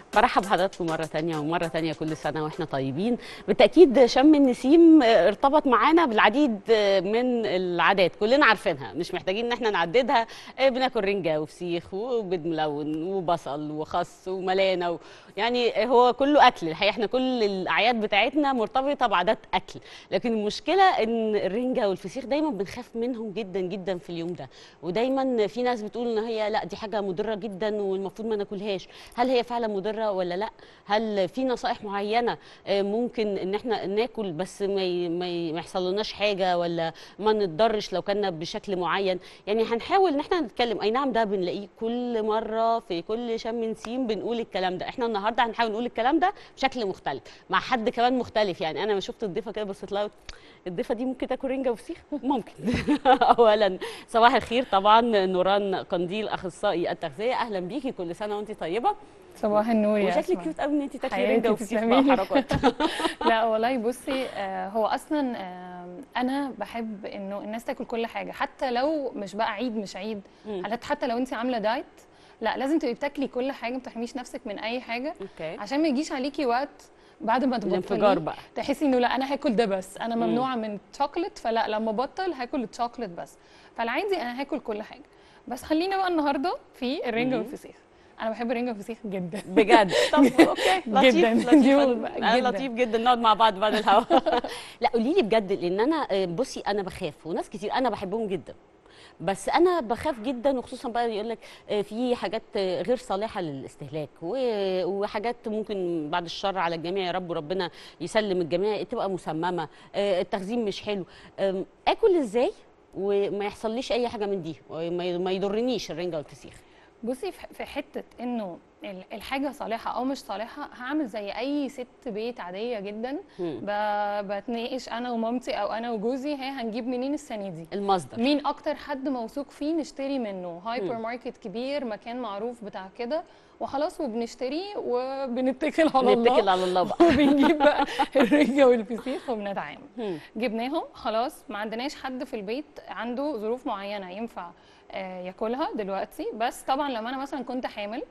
برحب بحضراتكم مرة تانية ومرة تانية كل سنة واحنا طيبين بالتأكيد شم النسيم ارتبط معانا بالعديد من العادات كلنا عارفينها مش محتاجين ان احنا نعددها بناكل رنجة وفسيخ وبيض ملون وبصل وخس وملانة و... يعني هو كله أكل الحقيقة احنا كل الأعياد بتاعتنا مرتبطة بعادات أكل لكن المشكلة ان الرنجة والفسيخ دايما بنخاف منهم جدا جدا في اليوم ده ودايما في ناس بتقول ان هي لا دي حاجة مضرة جدا والمفروض ما ناكلهاش هل هي فعلا مضرة ولا لا هل في نصائح معينه ممكن ان احنا ناكل بس ما ما يحصل لناش حاجه ولا ما نتضرش لو كنا بشكل معين يعني هنحاول ان احنا نتكلم اي نعم ده بنلاقيه كل مره في كل شم نسيم بنقول الكلام ده احنا النهارده هنحاول نقول الكلام ده بشكل مختلف مع حد كمان مختلف يعني انا ما شفت الضيفه كده بصيت لها الضيفه دي ممكن تاكل رنجه وفسيخ ممكن اولا صباح الخير طبعا نوران قنديل اخصائي التغذيه اهلا بيكي كل سنه وانت طيبه صباح النور يا وشكلك أسماء. كيوت قوي ان انت تاكلي حياتي رنجه وفسيخ تسلمي بقى لي. حركات لا والله بصي آه، هو اصلا آه، انا بحب انه الناس تاكل كل حاجه حتى لو مش بقى عيد مش عيد مم. حتى حتى لو انت عامله دايت لا لازم تبقي بتاكلي كل حاجه ما تحرميش نفسك من اي حاجه اوكي عشان ما يجيش عليكي وقت بعد ما الانفجار تبطلي بقى تحسي انه لا انا هاكل ده بس انا مم. ممنوعه من الشوكليت فلا لما بطل هاكل الشوكليت بس فالعادي انا هاكل كل حاجه بس خلينا بقى النهارده في الرنجه مم. والفسيخ انا بحب الرنجه والفسيخ جدا بجد طب اوكي لطيف جداً. لطيف دي أنا جداً. لطيف جدا نقعد مع بعض بعد الهوا لا قولي لي بجد لان انا آه، بصي انا بخاف وناس كتير انا بحبهم جدا بس انا بخاف جدا وخصوصا بقى يقول لك في حاجات آه، غير صالحه للاستهلاك و- وحاجات ممكن بعد الشر على الجميع يا رب وربنا يسلم الجميع تبقى مسممه آه، التخزين مش حلو آم، اكل ازاي وما يحصليش اي حاجه من دي وما ما يضرنيش الرنجه والفسيخ بصي في في حته انه ال- الحاجه صالحه او مش صالحه هعمل زي اي ست بيت عاديه جدا مم. ب- بتناقش انا ومامتي او انا وجوزي هي هنجيب منين السنه دي المصدر مين اكتر حد موثوق فيه نشتري منه هايبر مم. ماركت كبير مكان معروف بتاع كده وخلاص وبنشتري وبنتكل على الله نتكل على الله بقى وبنجيب بقى الرنجه والفسيخ وبنتعامل مم. جبناهم خلاص ما عندناش حد في البيت عنده ظروف معينه ينفع آه، ياكلها دلوقتي بس طبعا لما انا مثلا كنت حامل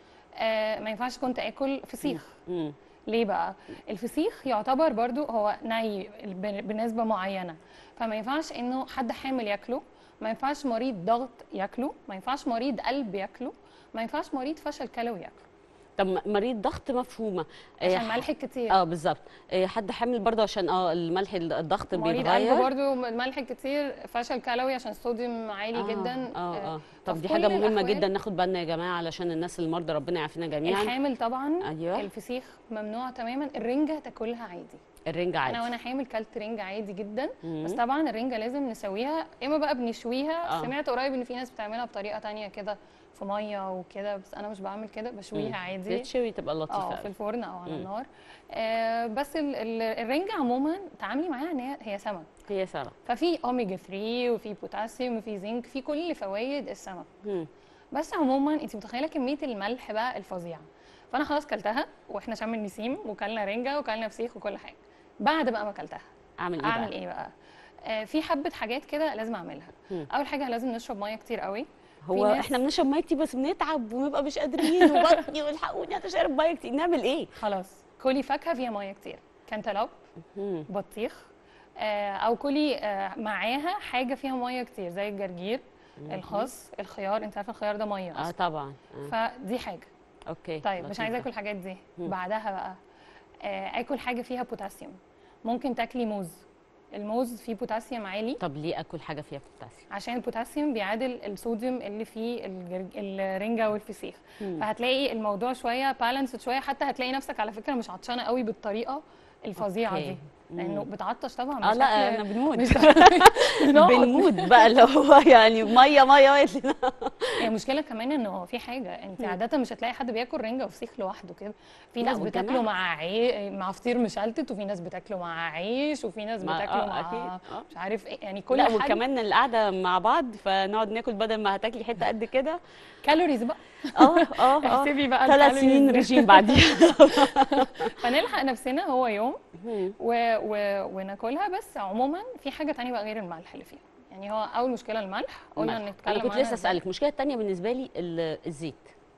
آه، ما ينفعش كنت اكل فسيخ مم. ليه بقى الفسيخ يعتبر برضو هو ني ب- بنسبه معينه فما ينفعش انه حد حامل ياكله ما ينفعش مريض ضغط ياكله ما ينفعش مريض قلب ياكله ما ينفعش مريض فشل كلوي ياكله طب مريض ضغط مفهومه آه، عشان ملح كتير اه بالظبط آه، حد حامل برضه عشان اه الملح الضغط مريض قلب بيتغير برضو ملح كتير فشل كلوي عشان الصوديوم عالي آه، جدا اه اه طب ففي دي كل حاجه مهمه الأحوال جدا ناخد بالنا يا جماعه علشان الناس المرضى ربنا يعافينا جميعا الحامل طبعا أيوة. الفسيخ ممنوع تماما الرنجه تاكلها عادي الرنجة عادي انا وانا حامل كلت رنجه عادي جدا مم. بس طبعا الرنجه لازم نسويها اما بقى بنشويها آه. سمعت قريب ان في ناس بتعملها بطريقه تانية كده في ميه وكده بس انا مش بعمل كده مم. بشويها عادي تتشوي تبقى لطيفه اه في أوي. الفرن او على مم. النار آه بس ال- ال- الرنجه عموما تعاملي معاها ان هي هي سمك هي ساره ففي اوميجا 3 وفي بوتاسيوم وفي زنك في كل فوائد السمك مم. بس عموما انت متخيله كميه الملح بقى الفظيعه فانا خلاص كلتها واحنا شم النسيم وكلنا رنجه وكلنا فسيخ وكل حاجه بعد بقى ما كلتها اعمل ايه اعمل بقى ايه بقى آه في حبه حاجات كده لازم اعملها مم. اول حاجه لازم نشرب ميه كتير قوي هو ناس- احنا بنشرب ميه كتير بس بنتعب ونبقى مش قادرين وبطني والحقوني انا شارب ميه كتير نعمل ايه خلاص كلي فاكهه فيها ميه كتير كانتالوب مم. بطيخ آه او كلي آه معاها حاجه فيها ميه كتير زي الجرجير الخس الخيار انت عارفه الخيار ده ميه اه اصلا طبعا آه. فدي حاجه اوكي طيب مش لطيفة. عايزه اكل الحاجات دي مم. بعدها بقى آه، اكل حاجه فيها بوتاسيوم ممكن تاكلي موز الموز فيه بوتاسيوم عالي طب ليه اكل حاجه فيها بوتاسيوم عشان البوتاسيوم بيعادل الصوديوم اللي في الجرج... الرنجه والفسيخ مم. فهتلاقي الموضوع شويه بالانسد شويه حتى هتلاقي نفسك على فكره مش عطشانه قوي بالطريقه الفظيعه أوكي. دي لانه مم. بتعطش طبعا اه مش لا أكل- انا بنموت مش بنقعد. بنموت بقى اللي هو يعني ميه ميه قالت لنا هي المشكله كمان انه في حاجه انت مم. عاده مش هتلاقي حد بياكل رنجه وفسيخ لوحده كده في لا، ناس بتاكله والجماعة. مع عي... مع فطير مشلتت وفي ناس بتاكله مع عيش وفي ناس مع- بتاكله آه، مع أكيد. آه. مش عارف ايه يعني كل لا حاجه وكمان القعده مع بعض فنقعد ناكل بدل ما هتاكلي حته قد كده كالوريز بقى اه اه اه احسبي بقى ثلاث الكالوريز سنين دي. رجيم بعديها فنلحق نفسنا هو يوم مم. و... و... وناكلها بس عموما في حاجه تانية بقى غير الملح اللي فيها يعني هو اول مشكله الملح قلنا الملح. نتكلم انا كنت عنها لسه إزاي. اسالك المشكله الثانيه بالنسبه لي ال- الزيت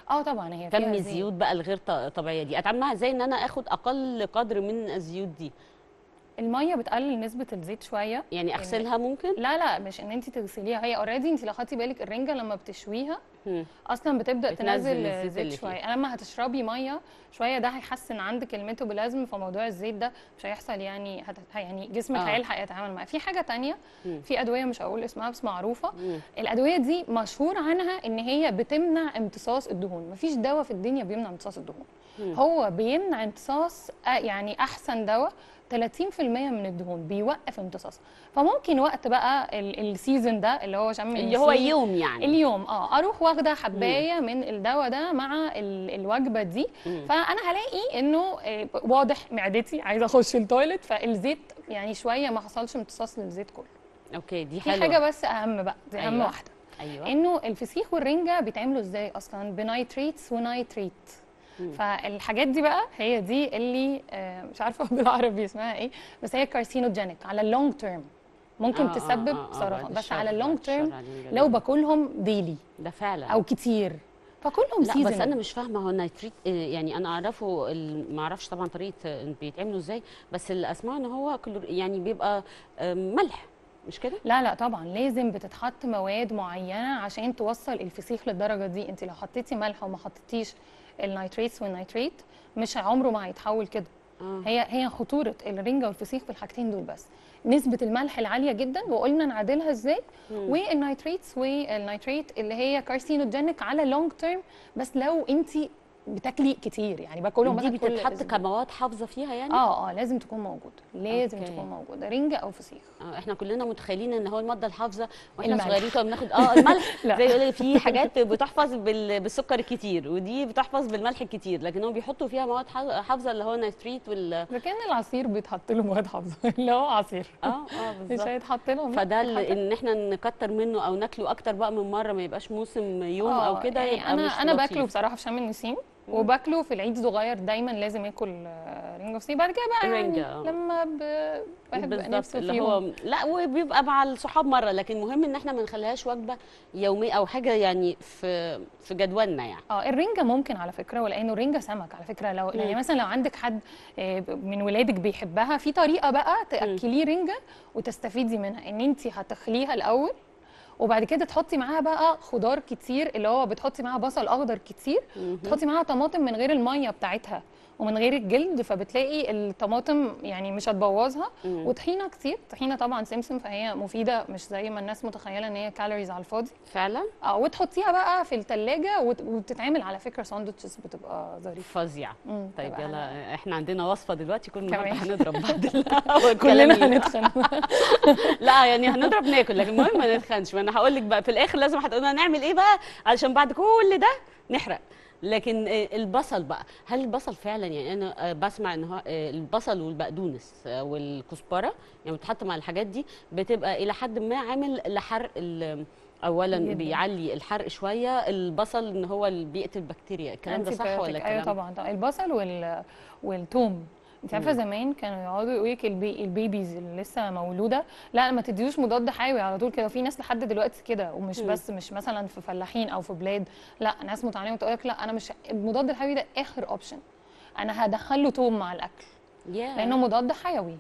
اه طبعا هي كم فيها الزيوت بقى الغير ط- طبيعيه دي اتعامل معاها ازاي ان انا اخد اقل قدر من الزيوت دي الميه بتقلل نسبه الزيت شويه يعني اغسلها ممكن لا لا مش ان انت تغسليها هي اوريدي انت لو خدتي بالك الرنجه لما بتشويها مم. اصلا بتبدا بتنزل تنزل الزيت زيت اللي شويه لما هتشربي ميه شويه ده هيحسن عندك الميتابوليزم فموضوع الزيت ده مش هيحصل يعني هت... يعني جسمك آه. هيلحق يتعامل معاه في حاجه تانية مم. في ادويه مش هقول اسمها بس معروفه مم. الادويه دي مشهور عنها ان هي بتمنع امتصاص الدهون مفيش دواء في الدنيا بيمنع امتصاص الدهون مم. هو بيمنع امتصاص آه، يعني احسن دواء 30% من الدهون بيوقف امتصاص فممكن وقت بقى ال- السيزون ده اللي هو شم اللي هو النسيم، يوم يعني اليوم اه اروح واخده حبايه من الدواء ده مع ال- الوجبه دي مم. فانا هلاقي انه آه، واضح معدتي عايزه اخش التويلت فالزيت يعني شويه ما حصلش امتصاص للزيت كله اوكي دي في حلوه حاجه بس اهم بقى دي اهم أيوة. واحده ايوه انه الفسيخ والرنجه بيتعملوا ازاي اصلا بنايتريتس ونايتريت مم. فالحاجات دي بقى هي دي اللي آه، مش عارفه بالعربي اسمها ايه بس هي كارسينوجينيك على اللونج تيرم ممكن آه، آه، تسبب آه، آه، سرطان بعد بس الشر، على بعد اللونج الشر تيرم علينا لو جميعاً. باكلهم ديلي ده فعلا او كتير فكلهم لا سيزون بس انا مش فاهمه هو النيتريت آه، يعني انا اعرفه ال- ما اعرفش طبعا طريقه آه، بيتعملوا ازاي بس اللي اسمعه ان هو كلور يعني بيبقى آه، ملح مش كده لا لا طبعا لازم بتتحط مواد معينه عشان توصل الفسيخ للدرجه دي انت لو حطيتي ملح وما حطيتيش النيتريتس والنيتريت مش عمره ما هيتحول كده آه. هي هي خطوره الرنجه والفسيخ في الحاجتين دول بس نسبه الملح العاليه جدا وقلنا نعادلها ازاي مم. والنيتريتس والنيتريت اللي هي كارسينوجينيك على لونج تيرم بس لو انت بتاكلي كتير يعني باكلهم دي مثلا كل بتتحط أسبوع. كمواد حافظه فيها يعني اه اه لازم تكون موجوده لازم أوكي. تكون موجوده رنجه او فسيخ آه، احنا كلنا متخيلين ان هو الماده الحافظه واحنا الملح. صغيرين كنا بناخد اه الملح لا. زي يقول لك في حاجات بتحفظ بال- بالسكر الكتير ودي بتحفظ بالملح الكتير لكن هم بيحطوا فيها مواد ح- حافظه اللي هو النيتريت وال اه ده كان العصير بيتحط له مواد حافظه اللي هو عصير اه مش بالظبط هيتحط له فده اللي- ان احنا نكتر منه او ناكله اكتر بقى من مره ما يبقاش موسم يوم او كده يعني يبقى انا مش انا لطيف. باكله بصراحه في شم النسيم وباكله في العيد الصغير دايما لازم اكل آه، رنجه وفسيخ بعد كده بقى يعني رنجة، آه. لما ب... بحب بالظبط نفسه اللي فيهم هو لا وبيبقى مع الصحاب مره لكن مهم ان احنا ما نخليهاش وجبه يوميه او حاجه يعني في في جدولنا يعني اه الرنجه ممكن على فكره ولانه الرنجه سمك على فكره لو يعني مثلا لو عندك حد آه، من ولادك بيحبها في طريقه بقى تاكليه رنجه وتستفيدي منها ان انت هتخليها الاول وبعد كده تحطي معاها بقى خضار كتير اللي هو بتحطي معاها بصل اخضر كتير تحطي معاها طماطم من غير الميه بتاعتها ومن غير الجلد فبتلاقي الطماطم يعني مش هتبوظها مم. وطحينه كتير طحينه طبعا سمسم فهي مفيده مش زي ما الناس متخيله ان هي كالوريز على الفاضي فعلا اه وتحطيها بقى في التلاجة وت- وبتتعمل على فكره ساندوتشز بتبقى ظريفه فظيع مم، طيب تبقى يلا احنا عندنا وصفه دلوقتي كل النهارده كمان. هنضرب بعد القهوة كلنا والكلام هنتخن لا يعني هنضرب ناكل لكن المهم ما نتخنش ما انا هقول لك بقى في الاخر لازم هتقولنا نعمل ايه بقى علشان بعد كل ده نحرق لكن آه، البصل بقى هل البصل فعلا يعني انا آه، بسمع ان هو آه، البصل والبقدونس آه، والكزبره يعني بتحط مع الحاجات دي بتبقى الى حد ما عامل لحرق ال- اولا جداً. بيعلي الحرق شويه البصل ان هو اللي بيقتل بكتيريا الكلام ده صح Antibiotic. ولا ايوه كلام طبعا طبعا البصل وال والثوم انت عارفه مم. زمان كانوا يقعدوا يقولوا لك البي... البيبيز اللي لسه مولوده لا ما تديوش مضاد حيوي على طول كده في ناس لحد دلوقتي كده ومش مم. بس مش مثلا في فلاحين او في بلاد لا ناس متعلمه تقول لك لا انا مش المضاد الحيوي ده اخر اوبشن انا هدخل له توم مع الاكل ياه. لانه مضاد حيوي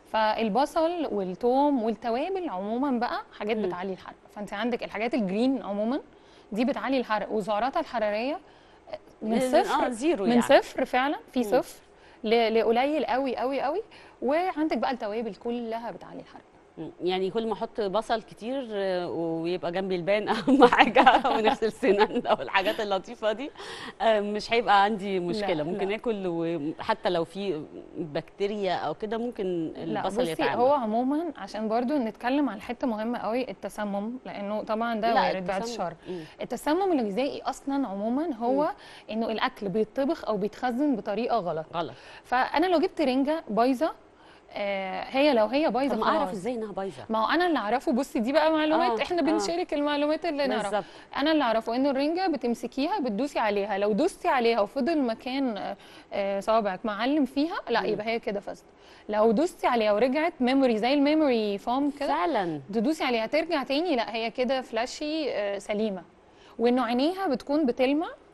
فالبصل والثوم والتوابل عموما بقى حاجات مم. بتعلي الحرق فانت عندك الحاجات الجرين عموما دي بتعلي الحرق وسعراتها الحراريه من اه صفر زيرو من يعني صفر فعلا في مم. صفر ل- لقليل قوي قوي قوي وعندك بقى التوابل كلها بتعلي الحرق يعني كل ما احط بصل كتير آه، ويبقى جنبي البان اهم حاجه ونغسل سنان او الحاجات اللطيفه دي آه، مش هيبقى عندي مشكله لا، ممكن لا. اكل وحتى لو في بكتيريا او كده ممكن لا البصل بصي يتعامل هو عموما عشان برضو نتكلم عن حته مهمه قوي التسمم لانه طبعا ده لا، وارد بعد التسمم- الشر مم. التسمم الغذائي اصلا عموما هو انه الاكل بيتطبخ او بيتخزن بطريقه غلط غلط فانا لو جبت رنجه بايظه آه هي لو هي بايظه طب ما اعرف خلاص ازاي انها بايظه ما هو انا اللي اعرفه بصي دي بقى معلومات آه، احنا آه. بنشارك المعلومات اللي نعرفها بالظبط انا اللي اعرفه ان الرنجه بتمسكيها بتدوسي عليها لو دوستي عليها وفضل مكان آه، آه، صوابعك معلم فيها لا مم. يبقى هي كده فاسده لو دوستي عليها ورجعت ميموري زي الميموري فوم كده فعلا تدوسي عليها ترجع تاني لا هي كده فلاشي آه، سليمه وانه عينيها بتكون بتلمع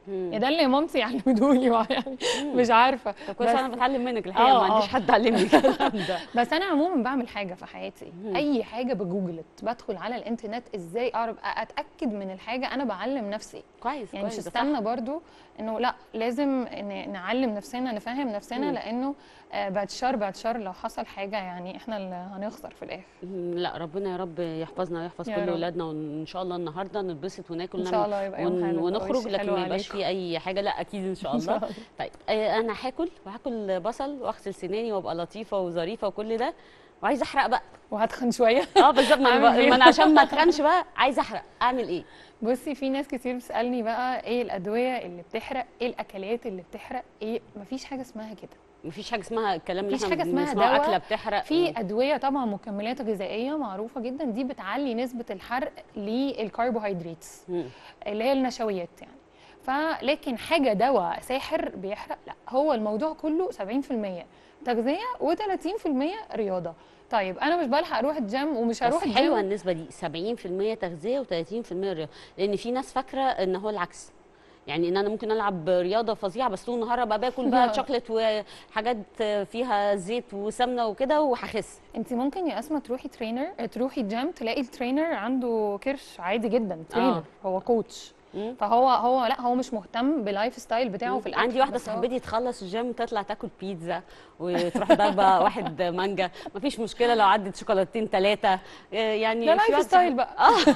يا ده اللي مامتي علمتوني يعني مش عارفه طب كويس بس- انا بتعلم منك الحقيقه آه، ما عنديش آه. حد علمني الكلام ده بس انا عموما بعمل حاجه في حياتي اي حاجه بجوجلت بدخل على الانترنت ازاي اعرف اتاكد من الحاجه انا بعلم نفسي كويس يعني مش كويس ده صح. استنى برضو انه لا لازم ن- نعلم نفسنا نفهم نفسنا مم. لانه آه، بعد شهر بعد شهر لو حصل حاجه يعني احنا اللي هنخسر في الاخر مم، لا ربنا يا رب يحفظنا ويحفظ يا كل رب. اولادنا وان شاء الله النهارده نتبسط وناكل ان شاء ونعمل الله يبقى يوم ون- حلو ونخرج وش لكن حلو ما يبقاش عليكم. فيه اي حاجه لا اكيد ان شاء ان شاء الله الله طيب آه، انا هاكل وهاكل بصل واغسل سناني وابقى لطيفه وظريفه وكل ده وعايزه احرق بقى وهتخن شويه اه بالظبط ما أعمل أنا بقى- إيه؟ ما انا عشان ما اتخنش بقى عايزه احرق اعمل ايه بصي في ناس كتير بتسالني بقى ايه الادويه اللي بتحرق ايه الاكلات اللي بتحرق ايه مفيش حاجه اسمها كده مفيش حاجه اسمها الكلام اللي مفيش احنا حاجة اسمها بنسمعه دواء. اكله بتحرق في ادويه طبعا مكملات غذائيه معروفه جدا دي بتعلي نسبه الحرق للكربوهيدرات مم. اللي هي النشويات يعني فلكن حاجه دواء ساحر بيحرق لا هو الموضوع كله 70% تغذيه و30% رياضه طيب انا مش بلحق اروح الجيم ومش هروح بس حلوه الجيم النسبه دي 70% تغذيه و30% رياضه لان في ناس فاكره ان هو العكس يعني ان انا ممكن العب رياضه فظيعه بس طول النهار ابقى باكل بقى لا. شوكليت وحاجات فيها زيت وسمنه وكده وهخس انت ممكن يا اسماء تروحي ترينر تروحي جيم تلاقي الترينر عنده كرش عادي جدا ترينر هو كوتش مم. فهو هو لا هو مش مهتم باللايف ستايل بتاعه في الاكل عندي واحده بس هو- صاحبتي تخلص الجيم تطلع تاكل بيتزا وتروح ضربه واحد مانجا مفيش مشكله لو عدت شوكولاتتين ثلاثه يعني ده في لايف واحدة ستايل بقى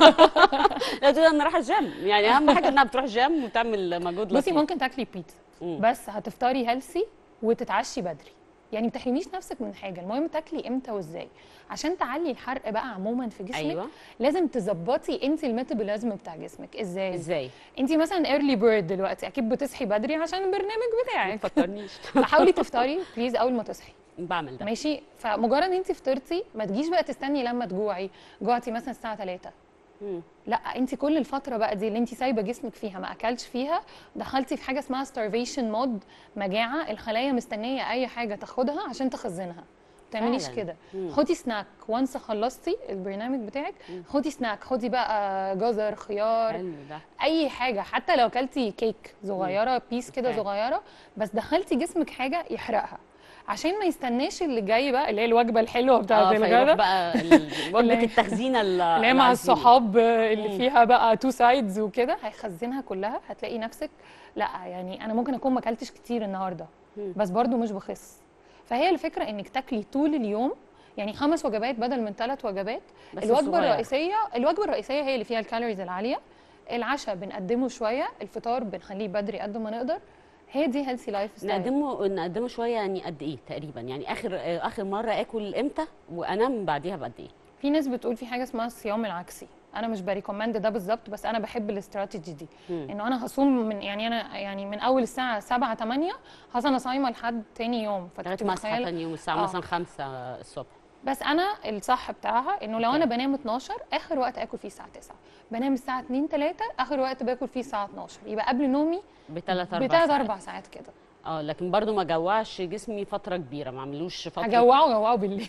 لا تقول انا رايحه الجيم يعني اهم حاجه انها بتروح الجيم وتعمل مجهود بصي لطيف. ممكن تاكلي بيتزا مم. بس هتفطري هيلسي وتتعشي بدري يعني ما تحرميش نفسك من حاجه المهم تاكلي امتى وازاي عشان تعلي الحرق بقى عموما في جسمك ايوه لازم تظبطي انت الميتابوليزم بتاع جسمك ازاي ازاي انت مثلا ايرلي بيرد دلوقتي اكيد بتصحي بدري عشان البرنامج ما بتاعك تفكرنيش فحاولي تفطري بليز اول ما تصحي بعمل ده ماشي فمجرد ان انت فطرتي ما تجيش بقى تستني لما تجوعي جوعتي مثلا الساعه 3 مم. لا انت كل الفتره بقى دي اللي انت سايبه جسمك فيها ما اكلتش فيها دخلتي في حاجه اسمها starvation مود مجاعه الخلايا مستنيه اي حاجه تاخدها عشان تخزنها ما تعمليش فعلاً. كده مم. خدي سناك وانس خلصتي البرنامج بتاعك خدي سناك خدي بقى جزر خيار حلو ده اي حاجه حتى لو اكلتي كيك صغيره بيس كده أوكي. صغيره بس دخلتي جسمك حاجه يحرقها عشان ما يستناش اللي جاي بقى اللي هي الوجبه الحلوه اه بتاعت فيروح الغدا بقى ال- وجبه اللي- التخزينه ال- اللي هي مع العزيمة. الصحاب اللي مم. فيها بقى تو سايدز وكده هيخزنها كلها هتلاقي نفسك لا يعني انا ممكن اكون ما اكلتش كتير النهارده مم. بس برضو مش بخس فهي الفكره انك تاكلي طول اليوم يعني خمس وجبات بدل من ثلاث وجبات بس الوجبه الصغير. الرئيسيه الوجبه الرئيسيه هي اللي فيها الكالوريز العاليه العشاء بنقدمه شويه الفطار بنخليه بدري قد ما نقدر هي دي هيلثي لايف ستايل نقدمه نقدمه شويه يعني قد ايه تقريبا يعني اخر آه، اخر مره اكل امتى وانام بعديها بقد ايه في ناس بتقول في حاجه اسمها الصيام العكسي انا مش بريكومند ده بالظبط بس انا بحب الاستراتيجي دي مم. انه انا هصوم من يعني انا يعني من اول الساعه 7 8 هصل انا صايمه لحد تاني يوم لغايه فتبقي ما اصحى متخيلة؟ تاني يوم الساعه آه. مثلا 5 الصبح بس انا الصح بتاعها انه لو أوكي. انا بنام 12 اخر وقت اكل فيه الساعه 9 بنام الساعه 2 3 اخر وقت باكل فيه الساعه 12 يبقى قبل نومي بثلاث اربع بتلات ساعات. اربع ساعات كده اه لكن برضو ما جوعش جسمي فتره كبيره ما عملوش فتره هجوعه جوعه بالليل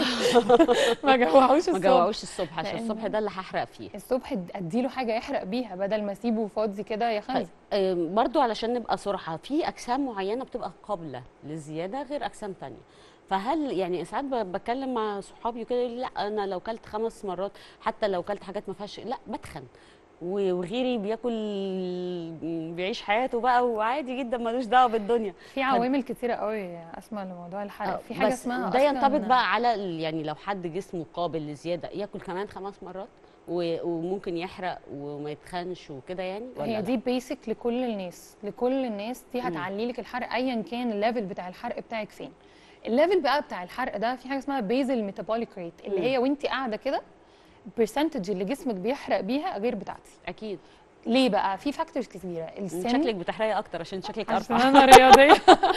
ما جوعوش ما الصبح جوعوش الصبح عشان لأن- الصبح ده اللي هحرق فيه الصبح اديله حاجه يحرق بيها بدل ما اسيبه فاضي كده يا طيب خالد آم، برضو علشان نبقى صراحة في أجسام معينة بتبقى قابلة للزيادة غير أجسام تانية فهل يعني ساعات ب- بتكلم مع صحابي وكده يقولوا لي لا أنا لو كلت خمس مرات حتى لو كلت حاجات ما فيهاش لا بتخن و- وغيري بياكل بيعيش حياته بقى وعادي جدا ملوش دعوة بالدنيا في عوامل كتيره قوي اسمع لموضوع الحرق آه، في حاجه بس اسمها ده أصلاً- ينطبق بقى على ال- يعني لو حد جسمه قابل للزيادة ياكل كمان خمس مرات و- وممكن يحرق وما يتخنش وكده يعني ولا هي لا؟ دي بيسك لكل الناس لكل الناس دي هتعلي لك الحرق ايا كان الليفل بتاع الحرق بتاعك فين الليفل بقى بتاع الحرق ده في حاجه اسمها بيزل ميتابوليك ريت اللي مم. هي وانت قاعده كده البرسنتج اللي جسمك بيحرق بيها غير بتاعتي أكيد ليه بقى في فاكتورز كتيره السن شكلك بتحرقي أكتر عشان شكلك عشان أرفع انا رياضيه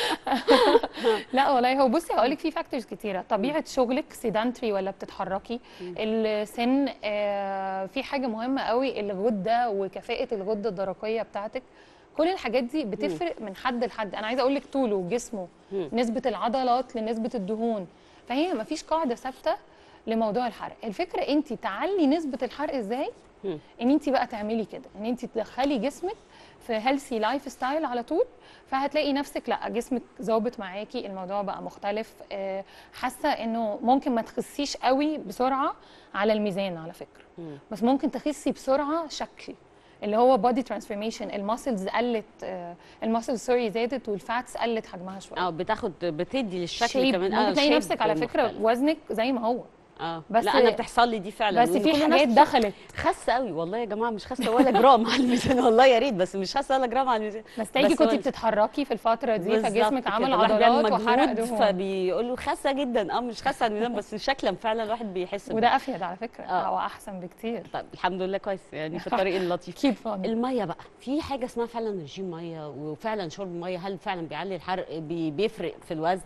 لا والله هو بصي هقول لك في فاكتورز كتيره طبيعه شغلك سيدانتري ولا بتتحركي السن آه، في حاجه مهمه قوي الغده وكفاءه الغده الدرقيه بتاعتك كل الحاجات دي بتفرق من حد لحد انا عايزه اقول لك طوله وجسمه مم. نسبه العضلات لنسبه الدهون فهي مفيش قاعده ثابته لموضوع الحرق الفكره انت تعلي نسبه الحرق ازاي مم. ان انت بقى تعملي كده ان انت تدخلي جسمك في هيلثي لايف ستايل على طول فهتلاقي نفسك لا جسمك ظابط معاكي الموضوع بقى مختلف آه، حاسه انه ممكن ما تخسيش قوي بسرعه على الميزان على فكره مم. بس ممكن تخسي بسرعه شكل اللي هو بودي ترانسفورميشن الماسلز قلت الماسلز سوري زادت والفاتس قلت حجمها شويه اه بتاخد بتدي للشكل shape. كمان ممكن تلاقي shape نفسك على فكره مختلف. وزنك زي ما هو اه بس- بس لا انا بتحصل لي دي فعلا بس وإن في كل حاجات الناس دخلت خاسه قوي والله يا جماعه مش خاسه ولا جرام على الميزان والله يا ريت بس مش خاسه ولا جرام على الميزان بس تلاقيكي بس كنتي هو- بتتحركي في الفتره دي بالظبط فجسمك كده. عمل الواحد بيعمل عضلات وحرق مجهود دهون فبيقولوا خاسه جدا اه مش خاسه على الميزان بس شكلا فعلا الواحد بيحس بده. وده افيد على فكره آه. او احسن بكتير طيب الحمد لله كويس يعني في الطريق اللطيف كيب فن الميه بقى في حاجه اسمها فعلا رجيم ميه وفعلا شرب ميه هل فعلا بيعلي الحرق بي- بيفرق في الوزن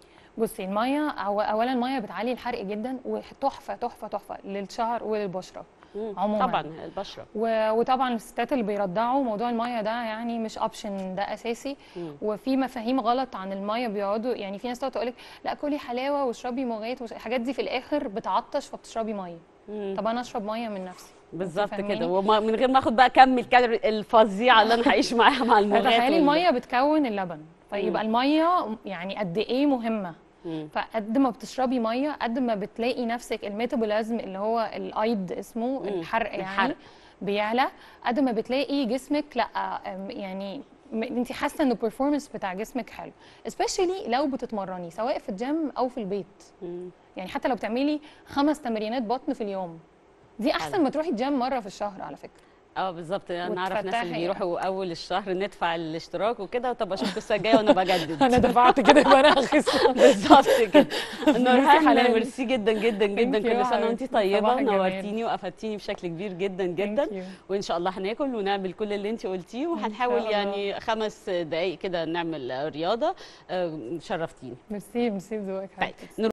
بصي الميه أو اولا الميه بتعلي الحرق جدا وتحفه تحفه تحفه للشعر وللبشره مم. عموماً. طبعا البشره و- وطبعا الستات اللي بيرضعوا موضوع الميه ده يعني مش اوبشن ده اساسي مم. وفي مفاهيم غلط عن الميه بيقعدوا يعني في ناس تقعد تقول لك لا كلي حلاوه واشربي مغات وش- الحاجات دي في الاخر بتعطش فبتشربي ميه مم. طب انا اشرب ميه من نفسي بالظبط فاهماني؟ كده ومن غير ما اخد بقى كم الكالوري الفظيعه اللي انا هعيش معاها مع المغات فتخيلي وال- الميه بتكون اللبن فيبقى الميه يعني قد ايه مهمه مم. فقد ما بتشربي ميه قد ما بتلاقي نفسك الميتابوليزم اللي هو الايض اسمه مم. الحرق يعني الحرق. بيعلى قد ما بتلاقي جسمك لا أم، يعني انت حاسه ان البرفورمانس بتاع جسمك حلو سبيشالي لو بتتمرني سواء في الجيم او في البيت مم. يعني حتى لو بتعملي خمس تمرينات بطن في اليوم دي احسن حلو. ما تروحي الجيم مره في الشهر على فكره اه بالظبط انا اعرف ناس وتفتحي اللي يعني. بيروحوا اول الشهر ندفع الاشتراك وكده طب اشوفكم السنه الجايه وانا بجدد انا دفعت كده يبقى انا هخس بالظبط كده نورهان حلال. ميرسي جدا جدا جدا Thank you كل سنه وانت حبيبتي. طيبه صباح الجمال. نورتيني وافدتيني بشكل كبير جدا جدا Thank you. وان شاء الله هناكل ونعمل كل اللي انت قلتيه وهنحاول الله. يعني خمس دقائق كده نعمل رياضه آه، شرفتيني ميرسي ميرسي بذوقك طيب حبيبتي. نروح